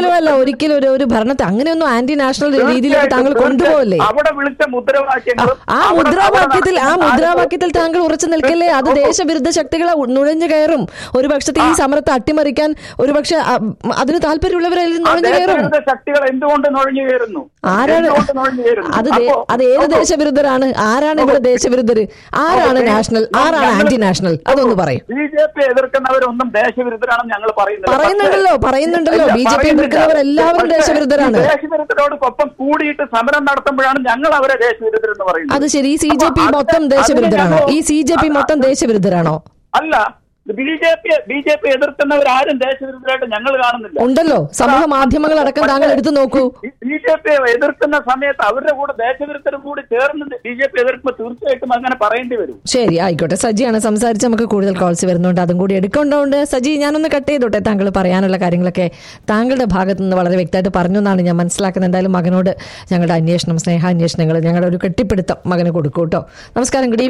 ഒരിക്കലും അല്ല ഒരിക്കലും ഒരു ഒരു ഭരണത്തെ അങ്ങനെയൊന്നും ആന്റി നാഷണൽ രീതിയിലേക്ക് താങ്കൾ കൊണ്ടുപോകല്ലേ അവിടെ വിളിച്ച മുദ്രാവാക്യങ്ങളും ആ അവിടെ- മുദ്രാവാക്യത്തിൽ ആ അവിടെ മുദ്രാവാക്യത്തിൽ താങ്കൾ ഉറച്ചു നിൽക്കല്ലേ അത് ദേശവിരുദ്ധ ശക്തികളെ നുഴഞ്ഞു കയറും ഒരു പക്ഷത്തെ ഈ സമരത്തെ അട്ടിമറിക്കാൻ ഒരു പക്ഷെ അതിന് താല്പര്യമുള്ളവരിൽ ആ നുഴഞ്ഞു കയറും ദേശവിരുദ്ധ ശക്തികൾ എന്തുകൊണ്ട് നുഴഞ്ഞു കയറുന്നു ആരാണ് എന്തുകൊണ്ട് നുഴഞ്ഞു കയറുന്നു അത് ദേ- അപ്പോ- അത് ഏത് അപ്പോ- ദേശവിരുദ്ധരാണ് ആരാണ് ഇവിടെ ദേശവിരുദ്ധര് ആരാണ് ഓക്കേ. നാഷണൽ ആരാണ് ഞങ്ങൾ- ആന്റി നാഷണൽ അതൊന്ന് പറയും ബി ജെ പി എതിർക്കുന്നവരൊന്നും ദേശവിരുദ്ധരാണെന്ന് ഞങ്ങൾ പറയുന്നില്ല പറയുന്നുണ്ടല്ലോ, പക്ഷേ- പറയുന്നുണ്ടല്ലോ. ഇല്ല, ബി ജെ പി പറയുന്നില്ല. എതിർക്കുന്നവർ എല്ലാവരും പക്ഷേ ദേശവിരുദ്ധരാണ്. ഈ ദേശവിരുദ്ധരോടൊപ്പം കൂടിയിട്ട് സമരം നടത്തുമ്പോഴാണ് ഞങ്ങൾ അവരെ ദേശവിരുദ്ധരെന്ന് പറയുന്നത് അത് ശരി സി ജെ പി അപ്പോ മൊത്തം അതിന് ദേശവിരുദ്ധരാണോ ഞങ്ങൾ- ഈ സി ജെ പി മൊത്തം ദേശവിരുദ്ധരാണോ അല്ല B J P B J P എതിർക്കുന്നവരാരും ദേശവിരുദ്ധരായിട്ട് ഞങ്ങൾ കാണുന്നില്ല ഉണ്ടല്ലോ സമൂഹ മാധ്യമങ്ങൾ അടക്കം താങ്കൾ എടുത്തു നോക്കൂ ബി ജെ പി എതിർക്കുന്ന സമയത്ത് അവരുടെ കൂടെ ദേശവിരുദ്ധരും കൂടി ചേർന്ന് ബി ജെ പി എതിർക്കുമ്പോൾ തീർച്ചയായിട്ടും അങ്ങനെ പറയേണ്ടി വരും ശരി ആയിക്കോട്ടെ സജിയാണ് സംസാരിച്ച് നമുക്ക് കൂടുതൽ കോൾസ് വരുന്നുണ്ട് അതും കൂടി എടുക്കേണ്ടതുണ്ട് സജി ഞാനൊന്ന് കട്ട് ചെയ്തോട്ടെ താങ്കൾ പറയാനുള്ള കാര്യങ്ങളൊക്കെ താങ്കളുടെ ഭാഗത്ത് നിന്ന് വളരെ വ്യക്തമായിട്ട് പറഞ്ഞു എന്നാണ് ഞാൻ മനസ്സിലാക്കുന്നത് എന്തായാലും മകനോട് ഞങ്ങളുടെ അന്വേഷണം സ്നേഹാന്വേഷണങ്ങൾ ഞങ്ങളുടെ ഒരു കെട്ടിപ്പിടുത്തം മകന് കൊടുക്കൂ കേട്ടോ നമസ്കാരം ഗുഡ്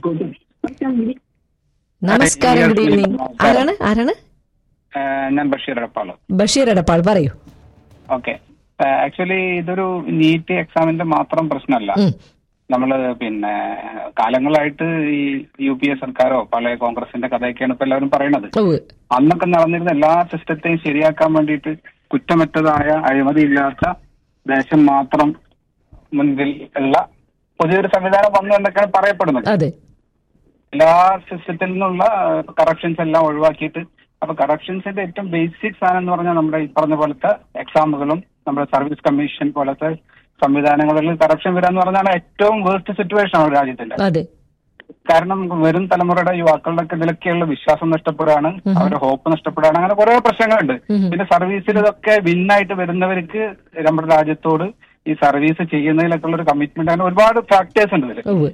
ഈവനിങ് നമസ്കാരം ഗുഡ് ഈവനിങ് ആരാണ് ആരാണ് ഏഹ് ഞാൻ ബഷീർ എടപ്പാള് ബഷീർ എടപ്പാൾ പറയൂ ഓക്കെ ആക്ച്വലി ഇതൊരു നീറ്റ് എക്സാമിന്റെ മാത്രം പ്രശ്നമല്ല ഉം. നമ്മള് പിന്നെ കാലങ്ങളായിട്ട് ഈ യു പി എ സർക്കാരോ പല കോൺഗ്രസിന്റെ കഥയൊക്കെയാണ് ഇപ്പൊ എല്ലാവരും പറയുന്നത് ഉവ്വ്. അന്നൊക്കെ നടന്നിരുന്ന എല്ലാ സിസ്റ്റത്തെയും ശരിയാക്കാൻ വേണ്ടിയിട്ട് കുറ്റമറ്റതായ അഴിമതിയില്ലാത്ത ദേശം മാത്രം മുൻപിൽ ഉള്ള പുതിയൊരു സംവിധാനം വന്നു എന്നൊക്കെയാണ് പറയപ്പെടുന്നത് അതെ എല്ലാ സിസ്റ്റത്തിൽ നിന്നുള്ള കറക്ഷൻസ് എല്ലാം ഒഴിവാക്കിയിട്ട് അപ്പൊ കറക്ഷൻസിന്റെ ഏറ്റവും ബേസിക് സാധനം എന്ന് പറഞ്ഞാൽ നമ്മുടെ ഈ പറഞ്ഞ പോലത്തെ എക്സാമുകളും നമ്മുടെ സർവീസ് കമ്മീഷൻ പോലത്തെ സംവിധാനങ്ങളിൽ കറപ്ഷൻ വരാന്ന് പറഞ്ഞാൽ ഏറ്റവും വേസ്റ്റ് സിറ്റുവേഷൻ ആണ് രാജ്യത്തിന്റെ അതെ കാരണം വരും തലമുറയുടെ യുവാക്കളുടെ ഒക്കെ ഇതിലൊക്കെയുള്ള വിശ്വാസം നഷ്ടപ്പെടുകയാണ് അവരുടെ ഹോപ്പ് നഷ്ടപ്പെടുകയാണ് അങ്ങനെ കുറെ പ്രശ്നങ്ങളുണ്ട് പിന്നെ സർവീസിൽ ഇതൊക്കെ വിന്നായിട്ട് വരുന്നവർക്ക് നമ്മുടെ രാജ്യത്തോട് ഈ സർവീസ് ചെയ്യുന്നതിലൊക്കെ ഉള്ള ഒരു കമ്മിറ്റ്മെന്റ് അങ്ങനെ ഒരുപാട് ഫാക്ടേഴ്സ് ഉണ്ട് ഇതിൽ ഉവ്വ്.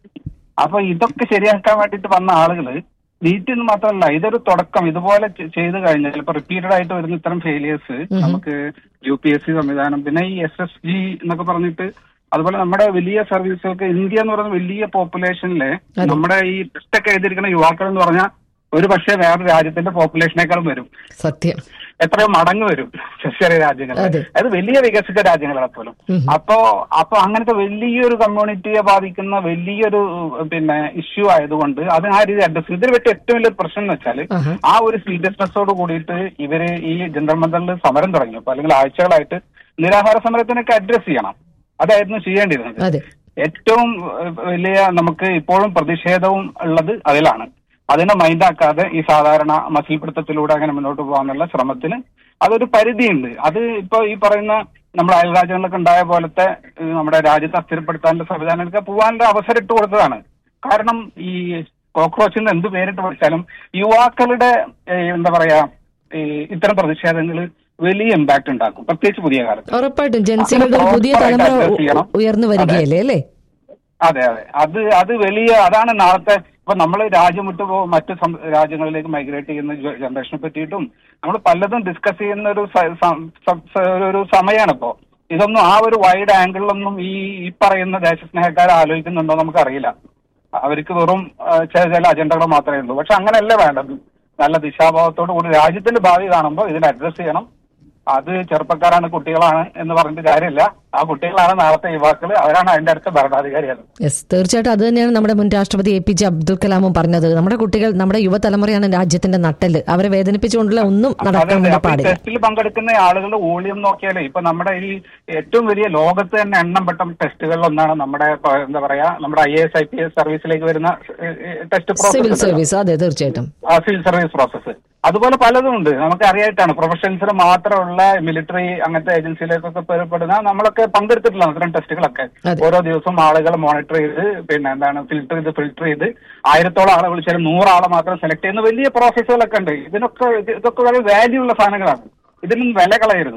അപ്പൊ ഇതൊക്കെ ശരിയാക്കാൻ വേണ്ടിയിട്ട് വന്ന ആളുകള് നീറ്റ് എന്ന് മാത്രമല്ല ഇതൊരു തുടക്കം ഇതുപോലെ ചെ- ചെയ്ത് കഴിഞ്ഞാൽ ഇപ്പൊ റിപ്പീറ്റഡ് ആയിട്ട് വരുന്ന ഇത്തരം ഫെയിലിയേഴ്സ് നമുക്ക് യു പി എസ് സി സംവിധാനം പിന്നെ ഈ എസ് എസ് ജി എന്നൊക്കെ പറഞ്ഞിട്ട് അതുപോലെ നമ്മുടെ വലിയ സർവീസുകൾക്ക് ഇന്ത്യ എന്ന് പറയുന്ന വലിയ പോപ്പുലേഷനിലെ നമ്മുടെ ഈ ടെസ്റ്റ് ഒക്കെ എഴുതിയിരിക്കുന്ന യുവാക്കൾ എന്ന് പറഞ്ഞാൽ ഒരു പക്ഷേ വേറെ രാജ്യത്തിന്റെ പോപ്പുലേഷനേക്കാളും വരും സത്യം എത്രയോ മടങ്ങ് വരും ചെറിയ രാജ്യങ്ങൾ അതെ. അത് വലിയ വികസിത രാജ്യങ്ങളാണ് പോലും അപ്പോ അപ്പൊ അങ്ങനത്തെ വലിയൊരു കമ്മ്യൂണിറ്റിയെ ബാധിക്കുന്ന വലിയൊരു ഉം, പിന്നെ ഇഷ്യൂ ആയതുകൊണ്ട് അത് ആ രീതി അഡ്രസ് ഇതിൽ വെച്ച് ഏറ്റവും വലിയ പ്രശ്നം എന്ന് വെച്ചാൽ ആഹാ. ആ ഒരു സീരിയസ്നെസ്സോട് കൂടിയിട്ട് ഇവര് ഈ ജനറൽ മന്ദറിൽ സമരം തുടങ്ങിയപ്പോ അല്ലെങ്കിൽ ആഴ്ചകളായിട്ട് നിരാഹാര സമരത്തിനൊക്കെ അഡ്രസ് ചെയ്യണം അതായിരുന്നു ചെയ്യേണ്ടിയിരുന്നത് അതെ ഏറ്റവും ഏഹ്, വലിയ നമുക്ക് ഇപ്പോഴും പ്രതിഷേധവും ഉള്ളത് അതിലാണ് അതിനെ മൈൻഡാക്കാതെ ഈ സാധാരണ മസിൽ പിടുത്തത്തിലൂടെ അങ്ങനെ മുന്നോട്ട് പോകാനുള്ള ശ്രമത്തിന് അതൊരു പരിധിയുണ്ട് അത് ഇപ്പൊ ഈ പറയുന്ന നമ്മുടെ അയൽരാജ്യങ്ങളിലൊക്കെ ഉണ്ടായ പോലത്തെ ഏഹ്, നമ്മുടെ രാജ്യത്തെ അസ്ഥിരപ്പെടുത്താനുള്ള സംവിധാനങ്ങൾക്ക് പോകാനുള്ള അവസരം ഇട്ട് കൊടുത്തതാണ് കാരണം ഈ കോക്രോച്ചിന് എന്ത് പേരിട്ട് വിളിച്ചാലും യുവാക്കളുടെ ഏഹ്, എന്താ പറയാ ഈ ഇത്തരം പ്രതിഷേധങ്ങൾ വലിയ ഇമ്പാക്ട് ഉണ്ടാക്കും പ്രത്യേകിച്ച് പുതിയ കാലത്ത് ഉറപ്പായിട്ടും ജൻസികളുടെ ഒരു പുതിയ proper ആയിട്ട് തലമുറ address ചെയ്യണം. ഉ- ഉയർന്നു വരികയല്ലേ അല്ലേ അതെ അതെ അത് അത് വലിയ അതാണ് നാളത്തെ ഇപ്പൊ നമ്മൾ രാജ്യം വിട്ടു പോ മറ്റു സം- രാജ്യങ്ങളിലേക്ക് മൈഗ്രേറ്റ് ചെയ്യുന്ന ജ- ജനറേഷനെ പറ്റിയിട്ടും നമ്മൾ പലതും ഡിസ്കസ് ചെയ്യുന്ന ഒരു സ- സം- സം- സ- ഒരു സമയമാണ് ഇപ്പോ ഇതൊന്നും ആ ഒരു വൈഡ് ആംഗിളിലൊന്നും ഈ ഈ പറയുന്ന ദേശസ്നേഹക്കാർ ആലോചിക്കുന്നുണ്ടോ നമുക്കറിയില്ല അവർക്ക് വെറും ആ, ചില ചില അജണ്ടകൾ മാത്രമേ ഉള്ളൂ പക്ഷെ അങ്ങനെയല്ല വേണ്ടത് നല്ല ദിശാഭാവത്തോടു കൂടി രാജ്യത്തിന്റെ ഭാവി കാണുമ്പോൾ ഇതിനെ അഡ്രസ് ചെയ്യണം അത് ചെറുപ്പക്കാരാണ് കുട്ടികളാണ് എന്ന് പറഞ്ഞിട്ട് കാര്യമില്ല ആ കുട്ടികളാണ് നാളത്തെ യുവാക്കൾ അവരാണ് അതിന്റെ അടുത്ത ഭരണാധികാരികൾ യെസ് തീർച്ചയായിട്ടും അത് തന്നെയാണ് നമ്മുടെ മുൻ രാഷ്ട്രപതി എ പി ജെ അബ്ദുൽ കലാമും പറഞ്ഞത് നമ്മുടെ കുട്ടികൾ നമ്മുടെ യുവതലമുറയാണ് രാജ്യത്തിന്റെ നട്ടല് അവരെ വേദനിപ്പിച്ചുകൊണ്ടുള്ള ഒന്നും നടക്കാൻ വേണ്ടി പാടില്ല ടെസ്റ്റിൽ പങ്കെടുക്കുന്ന ആളുകളുടെ വോളിയം നോക്കിയാലേ ഇപ്പൊ നമ്മുടെ ഈ ഏറ്റവും വലിയ ലോകത്ത് തന്നെ എണ്ണം പെട്ട ടെസ്റ്റുകളിൽ ഒന്നാണ് നമ്മുടെ ഇപ്പൊ എന്താ പറയാ നമ്മുടെ I S I P S സർവീസിലേക്ക് വരുന്ന ടെസ്റ്റ് സിവിൽ പ്രോസസ് സർവീസ് അതെ തീർച്ചയായിട്ടും സിവിൽ സർവീസ് പ്രോസസ്സ് അതുപോലെ പലതും ഉണ്ട് നമുക്ക് അറിയായിട്ടാണ് പ്രൊഫഷണൽസിന് മാത്രമുള്ള മിലിറ്ററി അങ്ങനത്തെ ഏജൻസിയിലേക്കൊക്കെ പേരപ്പെടുന്ന നമ്മളൊക്കെ പങ്കെടുത്തിട്ടില്ല അത്തരം ടെസ്റ്റുകളൊക്കെ അതെ. ഓരോ ദിവസവും ആളുകൾ മോണിറ്റർ ചെയ്ത് പിന്നെ എന്താണ് ഫിൽട്ടർ ചെയ്ത് ഫിൽട്ടർ ചെയ്ത് ആയിരത്തോളം ആളെ വിളിച്ചാൽ നൂറാളെ മാത്രം സെലക്ട് ചെയ്യുന്ന വലിയ പ്രോസസ്സുകളൊക്കെ ഉണ്ട് ഇതിനൊക്കെ ഇത് ഇതൊക്കെ വളരെ വാല്യൂ ഉള്ള സാധനങ്ങളാണ് ഇതിനൊന്നും വില കളയരുത്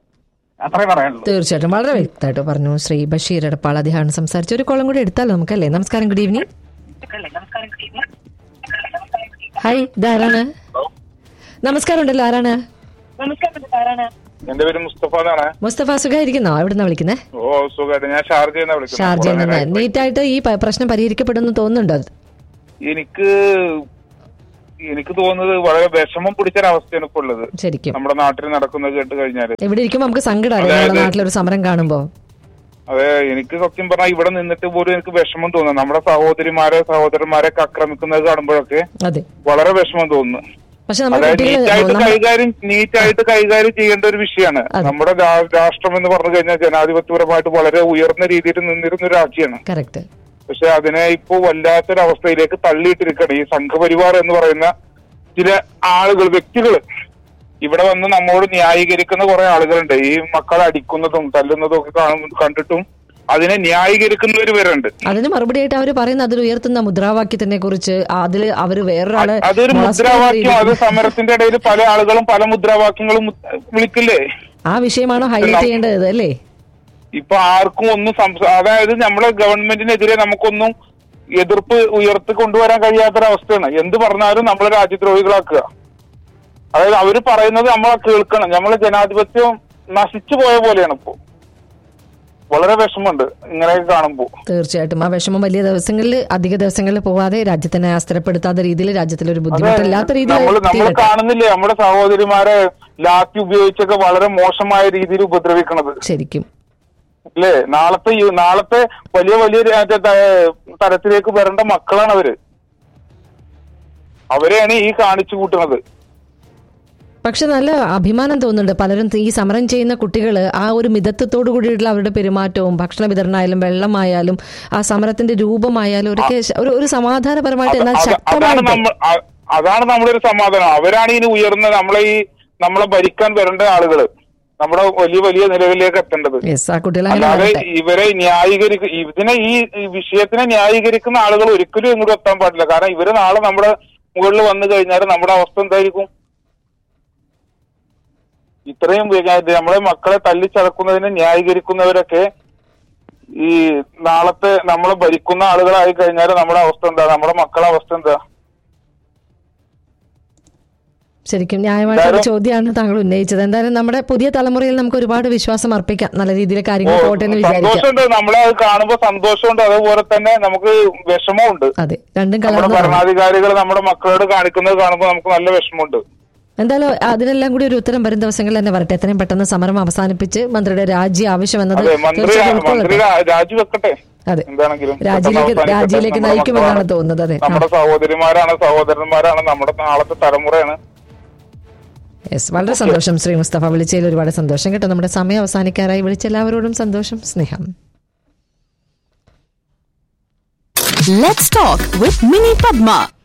അത്രേ പറയാനുള്ളൂ തീർച്ചയായിട്ടും വളരെ വ്യക്തമായിട്ട് പറഞ്ഞു ശ്രീ ബഷീർ എടപ്പാൾ അദ്ദേഹമാണ് സംസാരിച്ച ഒരു കോളം കൂടി എടുത്താലോ നമുക്കല്ലേ നമസ്കാരം ഗുഡ് ഈവനിങ് ഹായ് ഇതാരാണ് നമസ്കാരം ഉണ്ടല്ലോ ആരാണ് എന്റെ പേര് മുസ്തഫ എന്നാണ് മുസ്തഫ സുഖായിരിക്കുന്നോ എവിടുന്ന വിളിക്കുന്നേ ഓ സുഖമായിട്ട് ഞാൻ ഷാർജയിൽ നിന്ന് വിളിക്കുന്നത് ഷാർജയിൽ കുറെ നിന്ന് നേരമായി. നീറ്റായിട്ട് ഈ പ- പ്രശ്നം പരിഹരിക്കപ്പെടുന്നു തോന്നുന്നുണ്ടോ എനിക്ക് എനിക്ക് തോന്നുന്നത് വളരെ വിഷമം പിടിച്ചൊരവസ്ഥയാണ് ഇപ്പൊ ഉള്ളത് ശരിക്കും നമ്മുടെ നാട്ടിൽ നടക്കുന്നത് കേട്ട് കഴിഞ്ഞാല് എവിടെ ഇരിക്കുമ്പോൾ നമുക്ക് സങ്കടമല്ലേ അതായത് നമ്മുടെ നാട്ടിലൊരു സമരം കാണുമ്പോൾ അതെ എനിക്ക് സത്യം പറഞ്ഞാൽ ഇവിടെ നിന്നിട്ട് പോലും എനിക്ക് വിഷമം തോന്നുന്നു നമ്മുടെ സഹോദരിമാരെ സഹോദരന്മാരെ ഒക്കെ ആക്രമിക്കുന്നത് കാണുമ്പോഴൊക്കെ അതെ വളരെ വിഷമം തോന്നുന്നു പക്ഷെ നമ്മുടെ അതായത് കുട്ടികൾ നീറ്റായിട്ട് നമ്മൾ- കൈകാര്യം നീറ്റായിട്ട് കൈകാര്യം ചെയ്യേണ്ട ഒരു വിഷയമാണ് അതെ. നമ്മുടെ രാ- രാഷ്ട്രം എന്ന് പറഞ്ഞു കഴിഞ്ഞാൽ ജനാധിപത്യപരമായിട്ട് വളരെ ഉയർന്ന രീതിയിൽ നിന്നിരുന്ന ഒരു രാജ്യമാണ് കറക്റ്റ് പക്ഷെ അതിനെ ഇപ്പോ വല്ലാത്തൊരവസ്ഥയിലേക്ക് തള്ളിയിട്ടിരിക്കുകയാണ് ഈ സംഘപരിവാർ എന്ന് പറയുന്ന ചില ആളുകൾ വ്യക്തികൾ ഇവിടെ വന്ന് നമ്മോട് ന്യായീകരിക്കുന്ന കുറെ ആളുകളുണ്ട് ഈ മക്കളെ അടിക്കുന്നതും തല്ലുന്നതും ഒക്കെ കാണും കണ്ടിട്ടും അതിനെ ന്യായീകരിക്കുന്നവർ വരെയുണ്ട് അതിന് മറുപടിയായിട്ട് അവർ പറയുന്ന അതിൽ ഉയർത്തുന്ന മുദ്രാവാക്യത്തിനെ കുറിച്ച് അതിൽ അവർ വേറൊരാളെ അതൊരു molest മുദ്രാവാക്യം ചെയ്യുന്ന അത് സമരത്തിന്റെ ഇടയിൽ പല ആളുകളും പല മുദ്രാവാക്യങ്ങളും മു- വിളിക്കില്ലേ ആ വിഷയമാണോ ഹൈലൈറ്റ് ചെയ്യേണ്ടത് അല്ലേ ഇപ്പൊ ആർക്കും ഒന്നും സംസാ അതായത് നമ്മളെ ഗവൺമെന്റിനെതിരെ നമുക്കൊന്നും എതിർപ്പ് ഉയർത്തി കൊണ്ടുവരാൻ കഴിയാത്തൊരവസ്ഥയാണ് എന്ത് പറഞ്ഞാലും നമ്മളെ രാജ്യദ്രോഹികളാക്കുക അതായത് അവര് പറയുന്നത് നമ്മളെ കേൾക്കണം നമ്മളെ ജനാധിപത്യം നശിച്ചു പോയ പോലെയാണ് ഇപ്പോ വളരെ വിഷമമുണ്ട് ഇങ്ങനെയൊക്കെ കാണുമ്പോ തീർച്ചയായിട്ടും ആ വിഷമം വലിയ ദിവസങ്ങളിൽ അധിക ദിവസങ്ങളിൽ പോവാതെ രാജ്യത്തിനെ അസ്ഥിരപ്പെടുത്താത്ത രീതിയിൽ രാജ്യത്തിലൊരു ബുദ്ധിമുട്ടില്ലാത്ത നമ്മൾ നമ്മൾ രീതിയിൽ കാണുന്നില്ലേ നമ്മുടെ സഹോദരിമാരെ ലാത്തി ഉപയോഗിച്ചൊക്കെ വളരെ മോശമായ രീതിയിൽ ഉപദ്രവിക്കണത് ശരിക്കും അല്ലേ നാളത്തെ യു- നാളത്തെ വലിയ വലിയ രാജ്യ- ത- തരത്തിലേക്ക് വരേണ്ട മക്കളാണ് അവര് അവരെയാണ് ഈ കാണിച്ചു കൂട്ടുന്നത് പക്ഷെ നല്ല അഭിമാനം തോന്നുന്നുണ്ട് പലരും ഈ സമരം ചെയ്യുന്ന കുട്ടികൾ ആ ഒരു മിതത്വത്തോടു കൂടിയിട്ടുള്ള അവരുടെ പെരുമാറ്റവും ഭക്ഷണ വിതരണമായാലും വെള്ളമായാലും ആ സമരത്തിന്റെ രൂപമായാലും ഒരു ഒരു ഒരു സമാധാനപരമായിട്ട് എന്നാൽ അത് അതാണ് ശക്തമായിട്ട് നമ്മൾ അ- അതാണ് നമ്മുടെ ഒരു സമാധാനം അവരാണ് ഇനി ഉയർന്ന നമ്മളെ ഈ നമ്മളെ ഭരിക്കാൻ വരേണ്ട ആളുകള് നമ്മുടെ വലിയ വലിയ നിലവിലേക്ക് എത്തേണ്ടത് യെസ് ആ കുട്ടികൾ അങ്ങനെ അല്ലാതെ വരട്ടെ. ഇവരെ ന്യായീകരിക്ക ഇതിനെ ഈ ഈ വിഷയത്തിനെ ന്യായീകരിക്കുന്ന ആളുകൾ ഒരിക്കലും ഇങ്ങോട്ട് എത്താൻ പാടില്ല കാരണം ഇവര് നാളെ നമ്മുടെ മുകളിൽ വന്നു കഴിഞ്ഞാൽ നമ്മുടെ അവസ്ഥ എന്തായിരിക്കും ഇത്രയും വികാ- നമ്മളെ മക്കളെ തല്ലിച്ചടക്കുന്നതിനെ ന്യായീകരിക്കുന്നവരൊക്കെ ഈ നാളത്തെ നമ്മളെ ഭരിക്കുന്ന ആളുകളായി കഴിഞ്ഞാൽ നമ്മുടെ അവസ്ഥ എന്താ നമ്മുടെ മക്കളെ അവസ്ഥ എന്താ ശരിക്കും ന്യായമായിട്ടുള്ള എന്തായാലും- ചോദ്യമാണ് താങ്കൾ ഉന്നയിച്ചത് എന്തായാലും നമ്മുടെ പുതിയ തലമുറയിൽ നമുക്ക് ഒരുപാട് വിശ്വാസം അർപ്പിക്കാം നല്ല രീതിയിൽ ഓ, കാര്യങ്ങൾ പോട്ടെ എന്ന് വിചാരിക്കാം സന്തോഷമുണ്ട് നമ്മളെ അത് കാണുമ്പോ സന്തോഷമുണ്ട് അതുപോലെ തന്നെ നമുക്ക് വിഷമമുണ്ട് അതെ രണ്ടും നമ്മുടെ കലർന്നു ഭരണാധികാരികൾ നമ്മുടെ മക്കളോട് കാണിക്കുന്നത് കാണുമ്പോൾ നമുക്ക് നല്ല വിഷമമുണ്ട് എന്തായാലും അതിനെല്ലാം കൂടി ഒരു ഉത്തരം വരും ദിവസങ്ങളിൽ തന്നെ വരട്ടെ എത്രയും പെട്ടെന്ന് സമരം അവസാനിപ്പിച്ച് മന്ത്രിയുടെ രാജി ആവശ്യമെന്നത് അതെ മന്ത്രി തീർച്ചയായും മന്ത്രി ഉൾക്കൊള്ളട്ടെ രാ- രാജിവെക്കട്ടെ അതെ എന്താണെങ്കിലും രാജിയിലേക്ക് പെട്ടെന്ന് രാജിയിലേക്ക് നമ്മുടെ നയിക്കുമെന്നാണ് മക്കളാണ്. തോന്നുന്നത് അതെ നമ്മുടെ സഹോദരിമാരാണ് സഹോദരന്മാരാണ് നമ്മുടെ നാളത്തെ തലമുറയാണ് യെസ് വളരെ സന്തോഷം ശ്രീ മുസ്തഫ വിളിച്ചതിൽ ഒരുപാട് സന്തോഷം കേട്ടോ നമ്മുടെ സമയം അവസാനിക്കാറായി വിളിച്ച എല്ലാവരോടും സന്തോഷം സ്നേഹം Let's talk with Mini Padma.